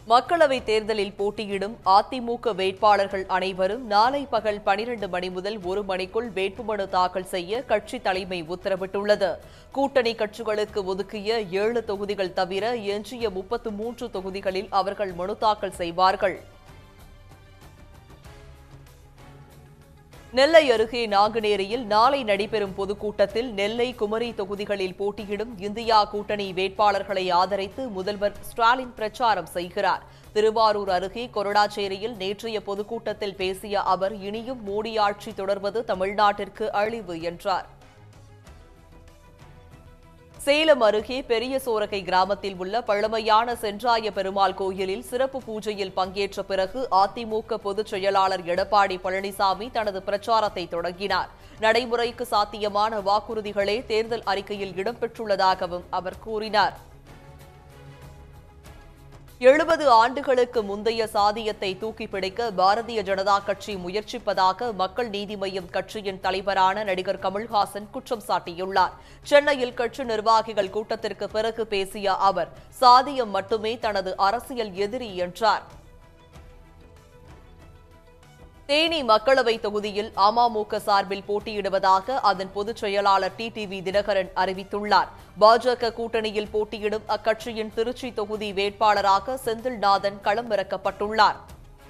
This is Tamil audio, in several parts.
மக்களவைத் தேர்தலில் போட்டியிடும் அதிமுக வேட்பாளர்கள் அனைவரும் நாளை பகல் பனிரண்டு மணி முதல் ஒரு மணிக்குள் வேட்புமனு தாக்கல் செய்ய கட்சி தலைமை உத்தரவிட்டுள்ளது கூட்டணி கட்சிகளுக்கு ஒதுக்கிய ஏழு தொகுதிகள் தவிர எஞ்சிய முப்பத்து மூன்று தொகுதிகளில் அவர்கள் மனு தாக்கல் செய்வார்கள் நெல்லை அருகே நாங்குநேரியில் நாளை நடைபெறும் பொதுக்கூட்டத்தில் நெல்லை குமரி தொகுதிகளில் போட்டியிடும் இந்தியா கூட்டணி வேட்பாளர்களை ஆதரித்து முதல்வர் ஸ்டாலின் பிரச்சாரம் செய்கிறார் திருவாரூர் அருகே கொரடாச்சேரியில் நேற்றைய பொதுக்கூட்டத்தில் பேசிய அவர் இனியும் மோடி ஆட்சி தொடர்வது தமிழ்நாட்டிற்கு அழிவு என்றார் சேலம் அருகே பெரிய சோரகை கிராமத்தில் உள்ள பழமையான சென்றாய பெருமாள் கோயிலில் சிறப்பு பூஜையில் பங்கேற்ற பிறகு அதிமுக பொதுச் செயலாளர் எடப்பாடி பழனிசாமி தனது பிரச்சாரத்தை தொடங்கினார் நடைமுறைக்கு சாத்தியமான வாக்குறுதிகளே தேர்தல் அறிக்கையில் இடம்பெற்றுள்ளதாகவும் அவர் கூறினார் எழுபது ஆண்டுகளுக்கு முந்தைய சாதியத்தை தூக்கி பிடிக்க பாரதிய ஜனதா கட்சி முயற்சிப்பதாக மக்கள் நீதி மய்யம் கட்சியின் தலைவரான நடிகர் கமல்ஹாசன் குற்றம் சாட்டியுள்ளார் சென்னையில் கட்சி நிர்வாகிகள் கூட்டத்திற்கு பிறகு பேசிய அவர் சாதியம் மட்டுமே தனது அரசியல் எதிரி என்றார் தேனி மக்களவை தொகுதியில் அமமுக சார்பில் போட்டியிடுவதாக அதன் பொதுச் செயலாளர் டிடிவி தினகரன் அறிவித்துள்ளார் பாஜக கூட்டணியில் போட்டியிடும் அக்கட்சியின் திருச்சி தொகுதி வேட்பாளராக செந்தில்நாதன் களமிறக்கப்பட்டுள்ளார்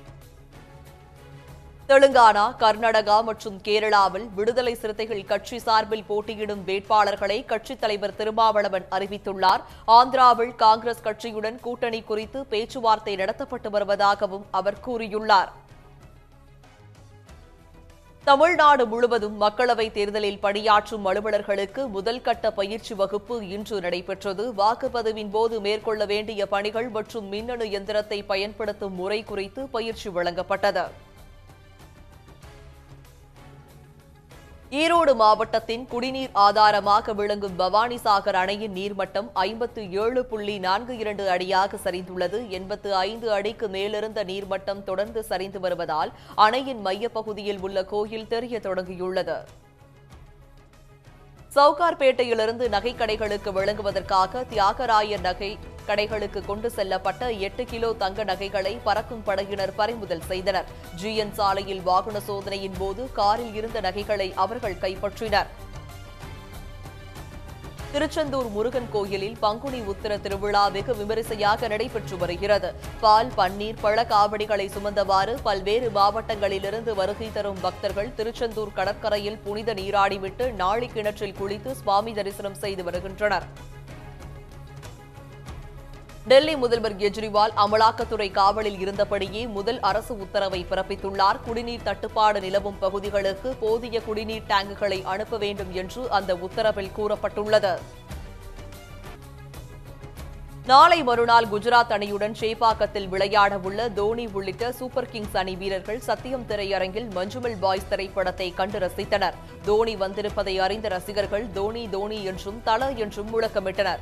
தெலுங்கானா கர்நாடகா மற்றும் கேரளாவில் விடுதலை சிறுத்தைகள் கட்சி சார்பில் போட்டியிடும் வேட்பாளர்களை கட்சித் தலைவர் திருமாவளவன் அறிவித்துள்ளார் ஆந்திராவில் காங்கிரஸ் கட்சியுடன் கூட்டணி குறித்து பேச்சுவார்த்தை நடத்தப்பட்டு வருவதாகவும் அவர் கூறியுள்ளார் தமிழ்நாடு முழுவதும் மக்களவைத் தேர்தலில் பணியாற்றும் அலுவலர்களுக்கு முதல் கட்ட பயிற்சி வகுப்பு இன்று நடைபெற்றது வாக்குப்பதிவின் போது மேற்கொள்ள வேண்டிய பணிகள் மற்றும் மின்னணு எந்திரத்தை பயன்படுத்தும் முறை குறித்து பயிற்சி வழங்கப்பட்டது ஈரோடு மாவட்டத்தின் குடிநீர் ஆதாரமாக விளங்கும் பவானிசாகர் அணையின் நீர்மட்டம் ஐம்பத்து ஏழு புள்ளி நான்கு இரண்டு அடியாக சரிந்துள்ளது எண்பத்து ஐந்து அடிக்கு மேலிருந்த நீர்மட்டம் தொடர்ந்து சரிந்து வருவதால் அணையின் மையப்பகுதியில் உள்ள கோயில் தெரிய தொடங்கியுள்ளது சவுகார்பேட்டையிலிருந்து நகைக்கடைகளுக்கு வழங்குவதற்காக தியாகராயர் நகை கடைகளுக்கு கொண்டு செல்லப்பட்ட எட்டு கிலோ தங்க நகைகளை பறக்கும் படையினர் பறிமுதல் செய்தனர் ஜிஎன் சாலையில் வாகன சோதனையின் போது காரில் இருந்த நகைகளை அவர்கள் கைப்பற்றினர் திருச்செந்தூர் முருகன் கோயிலில் பங்குனி உத்திர திருவிழா வெகு விமரிசையாக நடைபெற்று வருகிறது பால் பன்னீர் பழ காவடிகளை சுமந்தவாறு பல்வேறு மாவட்டங்களிலிருந்து வருகை தரும் பக்தர்கள் திருச்செந்தூர் கடற்கரையில் புனித நீராடிவிட்டு நாளி கிணற்றில் குளித்து சுவாமி தரிசனம் செய்து வருகின்றனர் டெல்லி முதல்வர் கெஜ்ரிவால் அமலாக்கத்துறை காவலில் இருந்தபடியே முதல் அரசு உத்தரவை பிறப்பித்துள்ளார் குடிநீர் தட்டுப்பாடு நிலவும் பகுதிகளுக்கு போதிய குடிநீர் டேங்குகளை அனுப்ப வேண்டும் என்று அந்த உத்தரவில் கூறப்பட்டுள்ளது நாளை மறுநாள் குஜராத் அணியுடன் சேப்பாக்கத்தில் விளையாட உள்ள தோனி உள்ளிட்ட சூப்பர் கிங்ஸ் அணி வீரர்கள் சத்தியம் திரையரங்கில் மஞ்சுமல் பாய்ஸ் திரைப்படத்தை கண்டு ரசித்தனர் தோனி வந்திருப்பதை அறிந்த ரசிகர்கள் தோனி தோனி என்றும் தல என்றும் முழக்கமிட்டனர்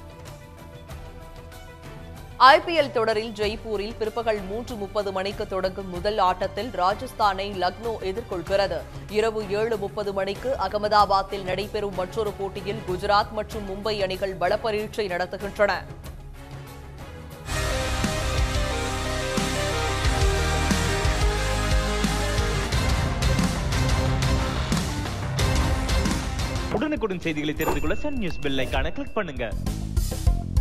ஐபிஎல் தொடரில் ஜெய்ப்பூரில் பிற்பகல் மூன்று முப்பது மணிக்கு தொடங்கும் முதல் ஆட்டத்தில் ராஜஸ்தானை லக்னோ எதிர்கொள்கிறது இரவு ஏழு முப்பது மணிக்கு அகமதாபாத்தில் நடைபெறும் மற்றொரு போட்டியில் குஜராத் மற்றும் மும்பை அணிகள் பலப்பரீட்சை நடத்துகின்றன உடனுக்குடன் செய்திகளை தெரிந்து கொள்ள சன் நியூஸ் பெல் ஐகானை கிளிக் பண்ணுங்க